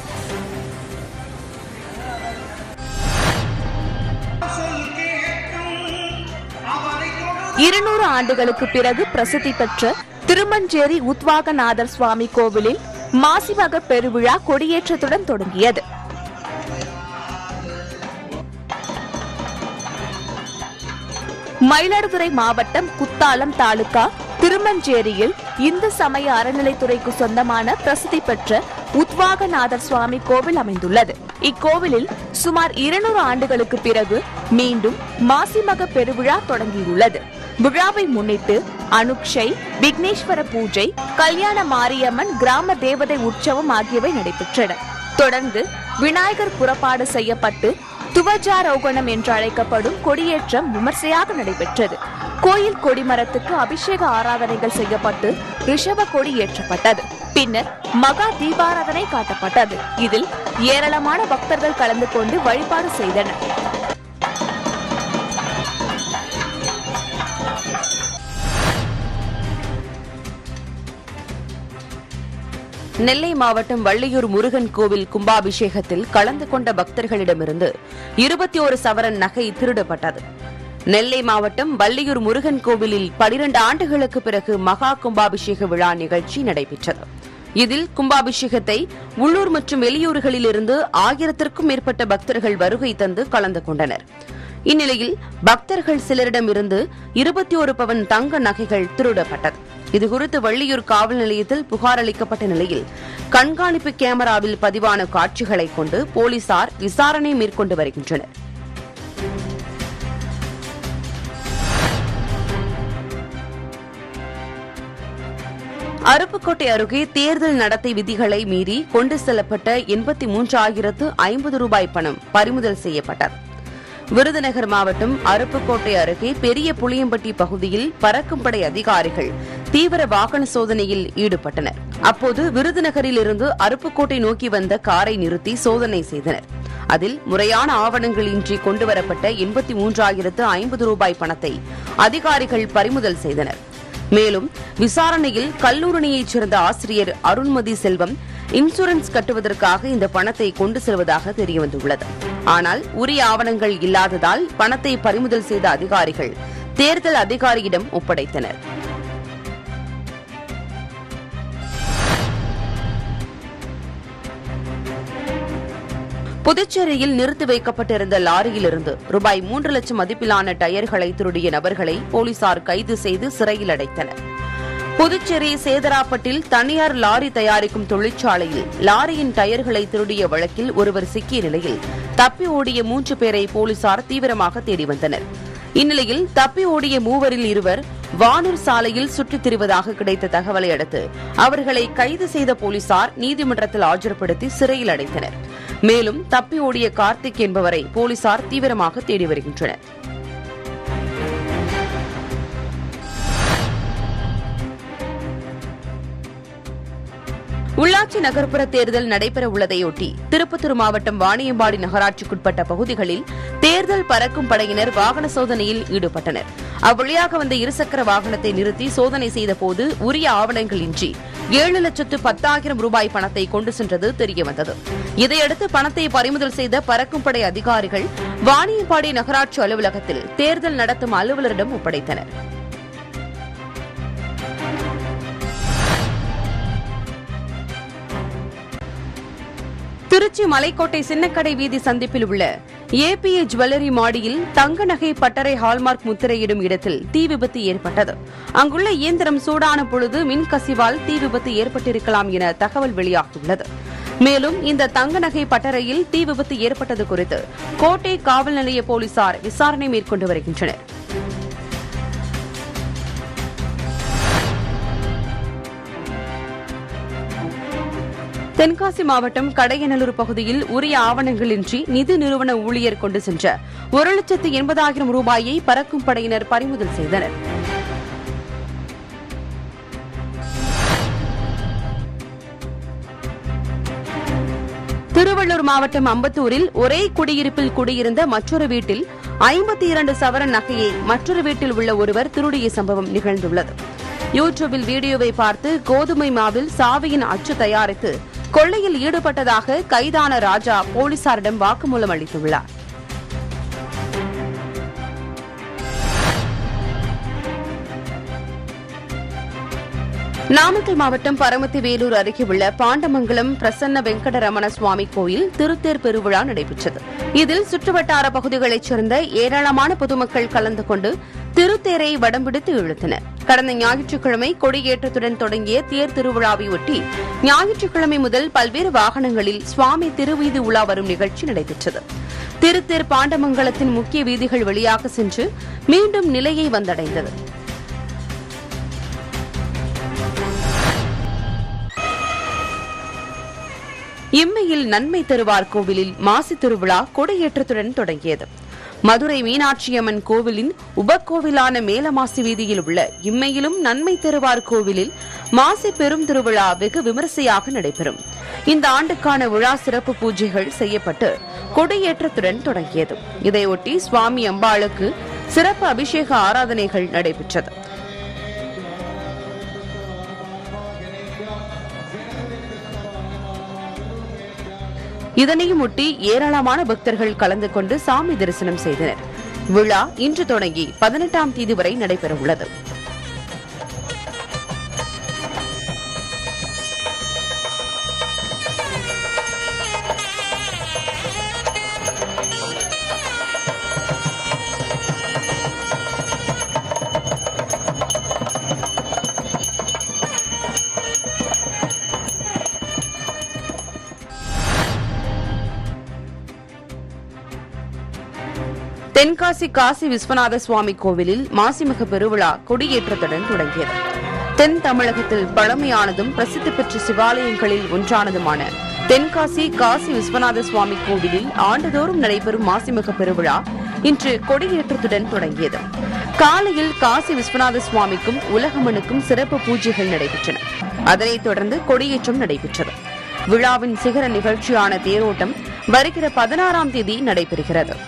இருநூறு ஆண்டுகளுக்கு பிறகு பிரசித்தி பெற்ற திருமஞ்சேரி உத்வாகநாதர் சுவாமி கோவிலில் மாசிமக பெருவிழா கொடியேற்றத்துடன் தொடங்கியது மயிலாடுதுறை மாவட்டம் குத்தாலம் தாலுகா திருமஞ்சேரியில் இந்து சமய அறநிலைத்துறைக்கு சொந்தமான பிரசித்தி பெற்ற உத்வாகநாதர் சுவாமி கோவில் அமைந்துள்ளது இக்கோவிலில் சுமார் இருநூறு ஆண்டுகளுக்கு பிறகு மீண்டும் மாசிமக பெருவிழா தொடங்கியுள்ளது விழாவை முன்னிட்டு அனுக்ஷை விக்னேஸ்வர பூஜை கல்யாண மாரியம்மன் கிராம தேவதை உற்சவம் ஆகியவை நடைபெற்றன தொடர்ந்து விநாயகர் புறப்பாடு செய்யப்பட்டு துவஜாரோகணம் என்று அழைக்கப்படும் கொடியேற்றம் விமர்சையாக நடைபெற்றது கோயில் கொடிமரத்துக்கு அபிஷேக ஆராதனைகள் செய்யப்பட்டு ரிஷப கொடி ஏற்றப்பட்டது பின்னர் மகா தீபாராதனை காட்டப்பட்டது இதில் ஏராளமான பக்தர்கள் கலந்து கொண்டு வழிபாடு செய்தனர் நெல்லை மாவட்டம் வள்ளியூர் முருகன் கோவில் கும்பாபிஷேகத்தில் கலந்து கொண்ட பக்தர்களிடமிருந்து இருபத்தி ஒரு சவரன் நகை திருடப்பட்டது நெல்லை மாவட்டம் வள்ளியூர் முருகன் கோவிலில் பனிரண்டு ஆண்டுகளுக்கு பிறகு மகா கும்பாபிஷேக விழா நிகழ்ச்சி நடைபெற்றது இதில் கும்பாபிஷேகத்தை உள்ளூர் மற்றும் வெளியூர்களிலிருந்து ஆயிரத்திற்கும் மேற்பட்ட பக்தர்கள் வருகை தந்து கலந்து கொண்டனர் இந்நிலையில் பக்தர்கள் சிலரிடமிருந்து இருபத்தி ஒரு பவன் தங்க நகைகள் திருடப்பட்டது இதுகுறித்து வள்ளியூர் காவல் நிலையத்தில் புகார் அளிக்கப்பட்ட நிலையில் கண்காணிப்பு கேமராவில் பதிவான காட்சிகளை கொண்டு போலீசார் விசாரணை மேற்கொண்டு வருகின்றனர் அருப்புக்கோட்டை அருகே தேர்தல் நடத்தை விதிகளை மீறி கொண்டு செல்லப்பட்ட எண்பத்தி மூன்றாயிரத்து ஐம்பது ரூபாய் பணம் பறிமுதல் செய்யப்பட்டது விருதுநகர் மாவட்டம் அருப்புக்கோட்டை அருகே பெரிய புளியம்பட்டி பகுதியில் பறக்கும் படை அதிகாரிகள் தீவிர வாகன சோதனையில் ஈடுபட்டனர் அப்போது விருதுநகரில் இருந்து அருப்புக்கோட்டை நோக்கி வந்த காரை நிறுத்தி சோதனை செய்தனர் அதில் முறையான ஆவணங்களின்றி கொண்டுவரப்பட்ட எண்பத்தி மூன்றாயிரத்து ஐம்பது ரூபாய் பணத்தை அதிகாரிகள் பறிமுதல் செய்தனர் மேலும் விசாரணையில் கல்லூரணியைச் சேர்ந்த ஆசிரியர் அருண்மதி செல்வம் இன்சூரன்ஸ் கட்டுவதற்காக இந்த பணத்தை கொண்டு செல்வதாக தெரியவந்துள்ளது ஆனால் உரிய ஆவணங்கள் இல்லாததால் பணத்தை பறிமுதல் செய்த அதிகாரிகள் தேர்தல் அதிகாரியிடம் ஒப்படைத்தனர் புதுச்சேரியில் நிறுத்தி வைக்கப்பட்டிருந்த லாரியிலிருந்து ரூபாய் மூன்று லட்சம் மதிப்பிலான டயர்களை திருடிய நபர்களை போலீசார் கைது செய்து சிறையில் அடைத்தனர் புதுச்சேரி சேதராப்பட்டில் தனியார் லாரி தயாரிக்கும் தொழிற்சாலையில் லாரியின் டயர்களை திருடிய வழக்கில் ஒருவர் சிக்கிய நிலையில் தப்பி ஓடிய மூன்று பேரை போலீசார் தீவிரமாக தேடி வந்தனர் இந்நிலையில் தப்பி ஓடிய மூவரில் இருவர் வானூர் சாலையில் சுற்றித் திரிவதாக கிடைத்த தகவலை அடுத்து அவர்களை கைது செய்த போலீசார் நீதிமன்றத்தில் ஆஜர்படுத்தி சிறையில் அடைத்தனர் மேலும் தப்பி ஓடிய கார்த்திக் என்பவரை போலீசார் தீவிரமாக தேடி வருகின்றனர் உள்ளாட்சி நகர்ப்புற தேர்தல் நடைபெற உள்ளதையொட்டி திருப்பத்தூர் மாவட்டம் வாணியம்பாடி நகராட்சிக்குட்பட்ட பகுதிகளில் தேர்தல் பறக்கும் படையினர் வாகன சோதனையில் ஈடுபட்டனர் அவ்வழியாக வந்த இருசக்கர வாகனத்தை நிறுத்தி சோதனை செய்தபோது உரிய ஆவணங்கள் இன்றி ஏழு லட்சத்து பத்தாயிரம் ரூபாய் பணத்தை கொண்டு சென்றது தெரியவந்தது இதையடுத்து பணத்தை பறிமுதல் செய்த பறக்கும் படை அதிகாரிகள் வாணியம்பாடி நகராட்சி அலுவலகத்தில் தேர்தல் நடத்தும் அலுவலரிடம் ஒப்படைத்தனர் திருச்சி மலைக்கோட்டை சின்னக்கடை வீதி சந்திப்பில் உள்ள ஏபிஏ ஜுவல்லரி மாடியில் தங்க நகை பட்டறை ஹால்மார்க் முத்திரையிடும் இடத்தில் தீ விபத்து ஏற்பட்டது அங்குள்ள இயந்திரம் சூடான பொழுது மின் கசிவால் தீ விபத்து ஏற்பட்டிருக்கலாம் என தகவல் வெளியாகியுள்ளது மேலும் இந்த தங்க நகை பட்டறையில் தீ விபத்து ஏற்பட்டது குறித்து கோட்டை காவல் நிலைய போலீசார் விசாரணை மேற்கொண்டு வருகின்றனர் தென்காசி மாவட்டம் கடையநல்லூர் பகுதியில் உரிய ஆவணங்களின்றி நிதி நிறுவன ஊழியர் கொண்டு சென்ற ஒரு லட்சத்து எண்பதாயிரம் ரூபாயை பறக்கும் படையினர் பறிமுதல் செய்தனர் திருவள்ளூர் மாவட்டம் அம்பத்தூரில் ஒரே குடியிருப்பில் குடியிருந்த மற்றொரு வீட்டில் ஐம்பத்தி இரண்டு சவரன் நகையை மற்றொரு வீட்டில் உள்ள ஒருவர் திருடிய சம்பவம் நிகழ்ந்துள்ளது யூடியூபில் வீடியோவை பார்த்து கோதுமை மாவில் சாவியின் அச்சு தயாரித்து கொள்ளையில் ஈடுபட்டதாக கைதான ராஜா போலீசாரிடம் வாக்குமூலம் அளித்துள்ளார் நாமக்கல் மாவட்டம் பரமத்தி வேலூர் அருகே உள்ள பாண்டமங்கலம் பிரசன்ன வெங்கடரமண சுவாமி கோயில் திருத்தேர் பெருவிழா நடைபெற்றது இதில் சுற்றுவட்டார பகுதிகளைச் சேர்ந்த ஏராளமான பொதுமக்கள் கலந்து கொண்டு திருத்தேரை வடம்பிடித்து இழுத்தனர் கடந்த ஞாயிற்றுக்கிழமை கொடியேற்றத்துடன் தொடங்கிய தேர் திருவிழாவையொட்டி ஞாயிற்றுக்கிழமை முதல் பல்வேறு வாகனங்களில் சுவாமி திருவீதி உலா வரும் நிகழ்ச்சி நடைபெற்றது திருத்தேர் பாண்டமங்கலத்தின் முக்கிய வீதிகள் வழியாக சென்று மீண்டும் நிலையை வந்தடைந்தது இம்மையில் நன்மை தருவார் கோவிலில் மாசி திருவிழா கொடியேற்றத்துடன் தொடங்கியது மதுரை மீனாட்சியம்மன் கோவிலின் உபகோவிலான மேலமாசி வீதியில் உள்ள இம்மையிலும் நன்மை தருவார் கோவிலில் மாசி பெரும் திருவிழா வெகு விமரிசையாக நடைபெறும் இந்த ஆண்டுக்கான விழா சிறப்பு பூஜைகள் செய்யப்பட்டு கொடியேற்றத்துடன் தொடங்கியது இதையொட்டி சுவாமி அம்பாளுக்கு சிறப்பு அபிஷேக ஆராதனைகள் நடைபெற்றது இதனையும் ஒட்டி ஏராளமான பக்தர்கள் கலந்து கொண்டு சாமி தரிசனம் செய்தனர் விழா இன்று தொடங்கி பதினெட்டாம் தேதி வரை நடைபெறவுள்ளது தென்காசி காசி விஸ்வநாத சுவாமி கோவிலில் மாசிமக பெருவிழா கொடியேற்றத்துடன் தொடங்கியது தென் தமிழகத்தில் பழமையானதும் பிரசித்தி பெற்ற சிவாலயங்களில் ஒன்றானதுமான தென்காசி காசி விஸ்வநாத சுவாமி கோவிலில் ஆண்டுதோறும் நடைபெறும் மாசிமக பெருவிழா இன்று கொடியேற்றத்துடன் தொடங்கியது காலையில் காசி விஸ்வநாத சுவாமிக்கும் உலகமனுக்கும் சிறப்பு பூஜைகள் நடைபெற்றன அதனைத் தொடர்ந்து கொடியேற்றம் நடைபெற்றது விழாவின் சிகர நிகழ்ச்சியான தேரோட்டம் வருகிற பதினாறாம் தேதி நடைபெறுகிறது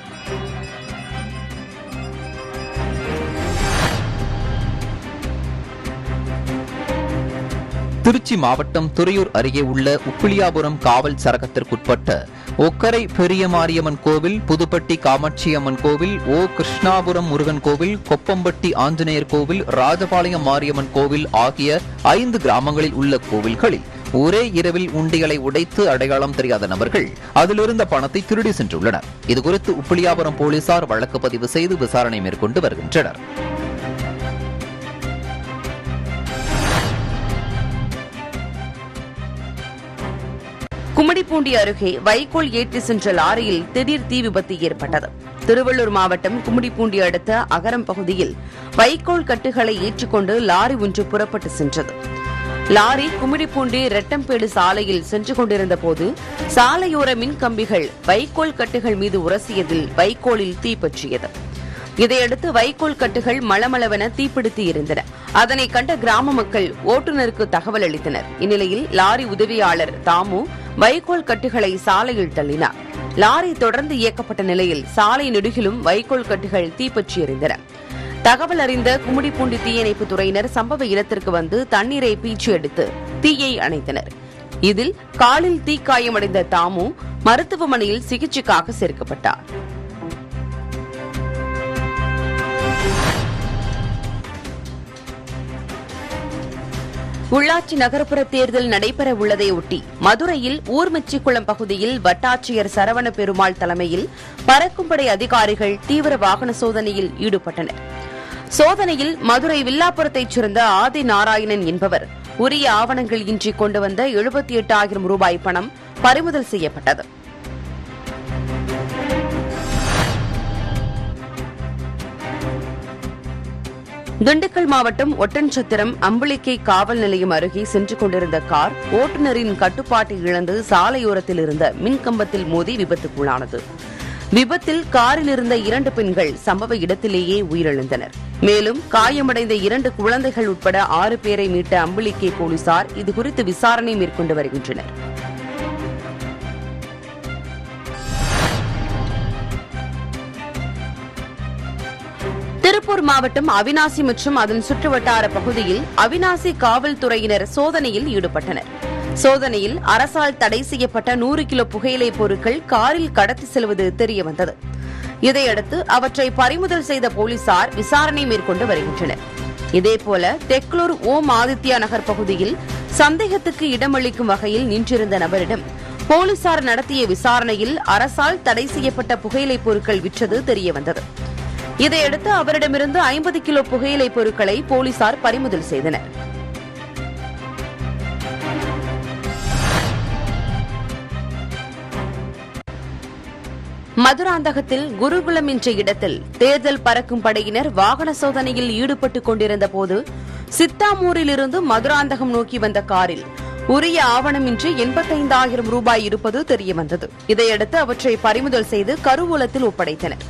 திருச்சி மாவட்டம் துறையூர் அருகே உள்ள உப்பிலியாபுரம் காவல் சரகத்திற்குட்பட்ட ஒக்கரை பெரிய மாரியம்மன் கோவில் புதுப்பட்டி காமாட்சியம்மன் கோவில் ஓ கிருஷ்ணாபுரம் முருகன் கோவில் கொப்பம்பட்டி ஆஞ்சநேயர் கோவில் ராஜபாளையம் மாரியம்மன் கோவில் ஆகிய ஐந்து கிராமங்களில் உள்ள கோவில்களில் ஒரே இரவில் உண்டிகளை உடைத்து அடையாளம் தெரியாத நபர்கள் அதிலிருந்த பணத்தை திருடி சென்றுள்ளனர் இதுகுறித்து உப்பிலியாபுரம் போலீசார் வழக்கு பதிவு செய்து விசாரணை மேற்கொண்டு வருகின்றனர் கும்மிடிப்பூண்டி அருகே வைக்கோல் ஏற்றி சென்ற லாரியில் திடீர் தீ விபத்து ஏற்பட்டது திருவள்ளூர் மாவட்டம் கும்மிடிப்பூண்டி அடுத்த அகரம் பகுதியில் வைக்கோல் கட்டுகளை ஏற்றிக்கொண்டு லாரி ஒன்று புறப்பட்டு சென்றது லாரி கும்மிடிப்பூண்டி ரெட்டம்பேடு சாலையில் சென்று கொண்டிருந்த போது சாலையோர மின் கம்பிகள் வைக்கோல் கட்டுகள் மீது உரசியதில் வைக்கோலில் தீ பற்றியது இதையடுத்து வைக்கோல் கட்டுகள் மளமளவென தீப்பிடித்து எரிந்தன அதனை கண்ட கிராம மக்கள் ஓட்டுநருக்கு தகவல் அளித்தனர் இந்நிலையில் லாரி உதவியாளர் தாமு வைக்கோல் கட்டுகளை சாலையில் தள்ளினார் லாரி தொடர்ந்து இயக்கப்பட்ட நிலையில் சாலை நெடுகிலும் வைக்கோல் கட்டுகள் தீப்பற்றி எரிந்தன தகவல் அறிந்த கும்மிடிப்பூண்டி தீயணைப்பு துறையினர் சம்பவ இடத்திற்கு வந்து தண்ணீரை பீச்சி எடுத்து தீயை அணைத்தனர் இதில் காலில் தீக்காயமடைந்த தாமு மருத்துவமனையில் சிகிச்சைக்காக சேர்க்கப்பட்டார் உள்ளாட்சி நகர்ப்புற தேர்தல் நடைபெற உள்ளதை ஒட்டி மதுரையில் ஊர்மெச்சிக்குளம் பகுதியில் வட்டாட்சியர் சரவண பெருமாள் தலைமையில் பறக்கும்படை அதிகாரிகள் தீவிர வாகன சோதனையில் ஈடுபட்டனர் சோதனையில் மதுரை வில்லாப்புரத்தைச் சேர்ந்த ஆதி நாராயணன் என்பவர் உரிய ஆவணங்கள் இன்றி கொண்டு வந்த எழுபத்தி எட்டாயிரம் ரூபாய் பணம் பறிமுதல் செய்யப்பட்டது திண்டுக்கல் மாவட்டம் ஒட்டன்சத்திரம் அம்புலிக்கை காவல் நிலையம் அருகே சென்று கொண்டிருந்த கார் ஓட்டுநரின் கட்டுப்பாட்டை இழந்து சாலையோரத்தில் இருந்த மின்கம்பத்தில் மோதி விபத்துக்குள்ளானது விபத்தில் காரில் இருந்த இரண்டு பெண்கள் சம்பவ இடத்திலேயே உயிரிழந்தனர் மேலும் காயமடைந்த இரண்டு குழந்தைகள் உட்பட ஆறு பேரை மீட்ட அம்புலிக்கை போலீசார் இதுகுறித்து விசாரணை மேற்கொண்டு வருகின்றனர் திருப்பூர் மாவட்டம் அவினாசி மற்றும் அதன் சுற்றுவட்டார பகுதியில் அவினாசி காவல்துறையினர் சோதனையில் ஈடுபட்டனர் சோதனையில் அரசால் தடை செய்யப்பட்ட நூறு கிலோ புகையிலை பொருட்கள் காரில் கடத்தி செல்வது தெரியவந்தது இதையடுத்து அவற்றை பறிமுதல் செய்த போலீசார் விசாரணை மேற்கொண்டு வருகின்றனர் இதேபோல தெக்லூர் ஓம் ஆதித்யா நகர் பகுதியில் சந்தேகத்துக்கு இடமளிக்கும் வகையில் நின்றிருந்த நபரிடம் போலீசார் நடத்திய விசாரணையில் அரசால் தடை செய்யப்பட்ட புகையிலை பொருட்கள் விற்றது தெரியவந்தது இதையடுத்து அவரிடமிருந்து ஐம்பது கிலோ புகையிலை பொருட்களை போலீசார் பறிமுதல் செய்தனர் மதுராந்தகத்தில் குருகுலம் என்ற இடத்தில் தேர்தல் பறக்கும் படையினர் வாகன சோதனையில் ஈடுபட்டுக் கொண்டிருந்த போது சித்தாமூரிலிருந்து மதுராந்தகம் நோக்கி வந்த காரில் உரிய ஆவணமின்றி எண்பத்தைந்தாயிரம் ரூபாய் இருப்பது தெரியவந்தது இதையடுத்து அவற்றை பறிமுதல் செய்து கருவூலத்தில் ஒப்படைத்தனர்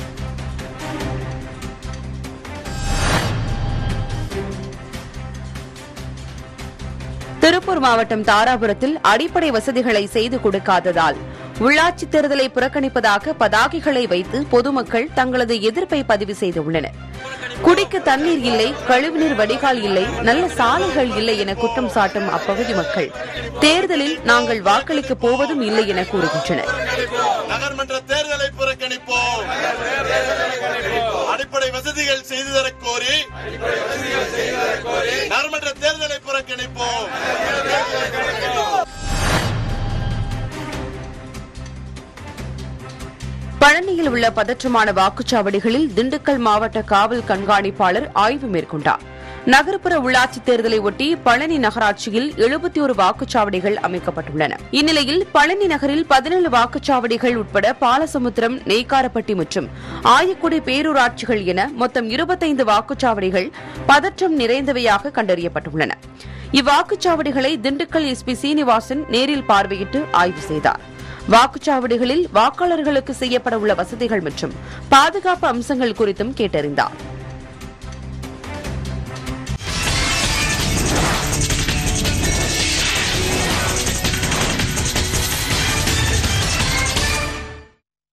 திருப்பூர் மாவட்டம் தாராபுரத்தில் அடிப்படை வசதிகளை செய்து கொடுக்காததால் உள்ளாட்சித் தேர்தலை புறக்கணிப்பதாக பதாகைகளை வைத்து பொதுமக்கள் தங்களது எதிர்ப்பை பதிவு செய்துள்ளனர் குடிக்க தண்ணீர் இல்லை கழிவுநீர் வடிகால் இல்லை நல்ல சாலைகள் இல்லை என குற்றம் சாட்டும் அப்பகுதி மக்கள் தேர்தலில் நாங்கள் வாக்களிக்கப் போவதும் இல்லை என கூறுகின்றனர் நகர்மன்ற தேர்தலை புறக்கணிப்போம் அடிப்படை வசதிகள் செய்து தரக் கோரி நகர்மன்ற தேர்தலை புறக்கணிப்போம் பழனியில் உள்ள பதற்றமான வாக்குச்சாவடிகளில் திண்டுக்கல் மாவட்ட காவல் கண்காணிப்பாளர் ஆய்வு மேற்கொண்டார் நகர்ப்புற உள்ளாட்சித் தேர்தலை ஒட்டி பழனி நகராட்சியில் எழுபத்தி ஒரு வாக்குச்சாவடிகள் அமைக்கப்பட்டுள்ளன இந்நிலையில் பழனி நகரில் பதினேழு வாக்குச்சாவடிகள் உட்பட பாலசமுத்திரம் நெய்க்காரப்பட்டி மற்றும் ஆயக்குடி பேரூராட்சிகள் என மொத்தம் இருபத்தைந்து வாக்குச்சாவடிகள் பதற்றம் நிறைந்தவையாக கண்டறியப்பட்டுள்ளன இவ்வாக்குச்சாவடிகளை திண்டுக்கல் எஸ்பி சீனிவாசன் நேரில் பார்வையிட்டு ஆய்வு செய்தார் வாக்குச்சாவடிகளில் வாக்காளர்களுக்கு செய்யப்பட உள்ள வசதிகள் மற்றும் பாதுகாப்பு அம்சங்கள் குறித்தும் கேட்டறிந்தார்